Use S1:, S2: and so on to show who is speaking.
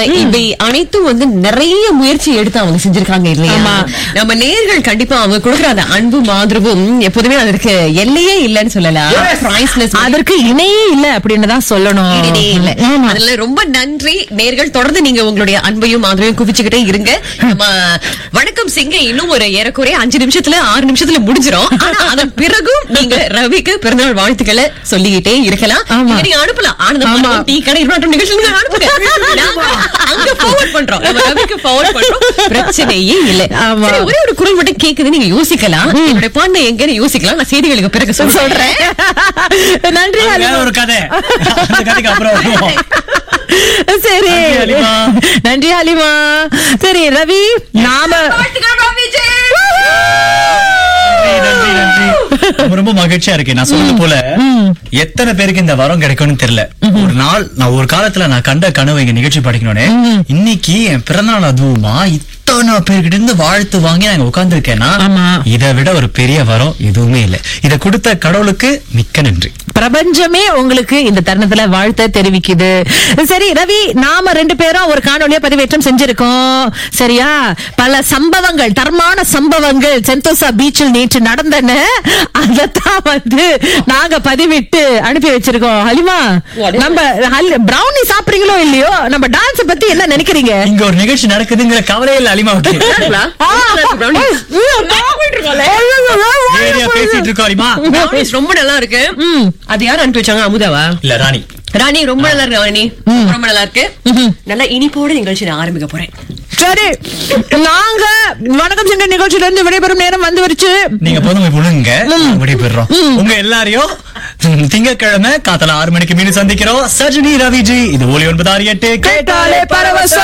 S1: இவை அனைத்தும் வந்து நிறைய முயற்சி எடுத்து அவங்க செஞ்சிருக்காங்க இல்லையா
S2: ஆமா.
S1: நம்ம நேர்கள் கண்டிப்பா அவங்க கொடுக்குற அந்த அன்பு மாதிரவும் எப்போதுமே அதற்கு எல்லையே இல்லைன்னு சொல்லலாம் Priceless.
S2: அதற்கு இணையே இல்ல அப்படின்னு தான் சொல்லணும்
S1: ஈடே இல்ல.
S2: ஆமா.
S1: அதுல ரொம்ப நன்றி நேர்கள் தொடர்ந்து நீங்க உங்களுடைய அன்பையும் ஆதரவையும் குவிச்சுக்கிட்டே இருங்க நம்ம வணக்கம் சிங்க இன்னும் ஒரு ஏறக்குறைய அஞ்சு நிமிஷத்துல ஆறு நிமிஷத்துல முடிஞ்சிரும் ஆனா அதன் பிறகும் நீங்க ரவிக்கு பிறந்தநாள் வாழ்த்துக்களை சொல்லிக்கிட்டே இருக்கலாம்
S2: ஆமா.
S1: இங்க நீங்க அனுப்பலாம் ஆனந்த
S2: ஆமா.
S1: மண்டபம், டீ கடை இருமாட்டம் நிகழ்ச்சி நீங்க அனுப்புங்க நாங்க அங்க forward பண்றோம் நம்ம ரவிக்கு forward பண்றோம் பிரச்சனையே இல்ல
S2: ஆமா.
S1: சரி, ஒரே ஒரு குரல் மட்டும் கேக்குது நீங்க யோசிக்கலாம் என்னுடைய பாண்டை எங்கன்னு யோசிக்கலாம் நான் செய்திகளுக்கு பிறகு சொல்றேன்
S2: நன்றி
S3: அது வேற
S2: ஹலிமா.
S3: ஒரு கதை அந்த கதைக்கு அப்புறம் வருவோம்
S2: சரி
S3: நன்றி, ஹலிமா.
S2: நன்றி ஹலிமா சரி ரவி நாம
S1: வாழ்த்துக்கள் ரவிஜி.
S3: நன்றி, நன்றி, நன்றி. ரொம்ப, ரொம்ப மகிழ்ச்சியா இருக்கு நான் சொன்னது போல எத்தனை பேருக்கு இந்த வரம் கிடைக்கும்னு தெரியல ஒரு நாள் நான் ஒரு காலத்துல நான் கண்ட கனவு இங்க நிகழ்ச்சி படிக்கணும்னு இன்னைக்கு என் பிறந்தநாள் அதுவுமா இத்தனை பேர்கிட்ட இருந்து வாழ்த்து வாங்கி நான் உட்கார்ந்து இருக்கேன்னா
S2: ஆமா.
S3: இதை விட ஒரு பெரிய வரம் எதுவுமே இல்லை இதை கொடுத்த கடவுளுக்கு மிக்க நன்றி
S2: பிரபஞ்சமே உங்களுக்கு இந்த தருணத்துல வாழ்த்த தெரிவிக்குது சரி ரவி நாம ரெண்டு பேரும் ஒரு காணொலியா பதிவேற்றம் செஞ்சிருக்கோம் சரியா பல சம்பவங்கள் தரமான சம்பவங்கள் சென்தோசா பீச்சில் நேற்று நடந்தன அதத்தான் வந்து நாங்க பதிவிட்டு அனுப்பி வச்சிருக்கோம் ஹலிமா நம்ம பிரவுனி சாப்பிடுறீங்களோ இல்லையோ நம்ம டான்ஸ் பத்தி என்ன நினைக்கிறீங்க
S3: இங்க ஒரு நிகழ்ச்சி நடக்குதுங்கிற கவலையே இல்ல அலிமாவுக்கு
S2: ஆ,
S3: ஏரியா பேசிட்டு இருக்கோம் அலிமா
S1: brownies ரொம்ப நல்லா இருக்கு அது யார் அனுப்பி வச்சாங்க அமுதாவா
S3: இல்ல ராணி
S1: ராணி ரொம்ப நல்லா இருக்கு ராணி ரொம்ப நல்லா இருக்கு நல்லா இனிப்போட நிகழ்ச்சி நான் ஆரம்பிக்க போறேன்
S2: சரி நாங்க வணக்கம் சென்ற நிகழ்ச்சியில இருந்து விடைபெறும் நேரம் வந்து வருச்சு
S3: நீங்க போதும் போய் விழுங்க விடைபெறோம் உங்க எல்லாரையும் ம், திங்கட்கிழமை காத்தல ஆறு மணிக்கு மீண்டும் சந்திக்கிறோம் சஜினி ரவிஜி இது ஒலி ஒன்பது ஆறு எட்டு
S2: கேட்டாலே பரவசம்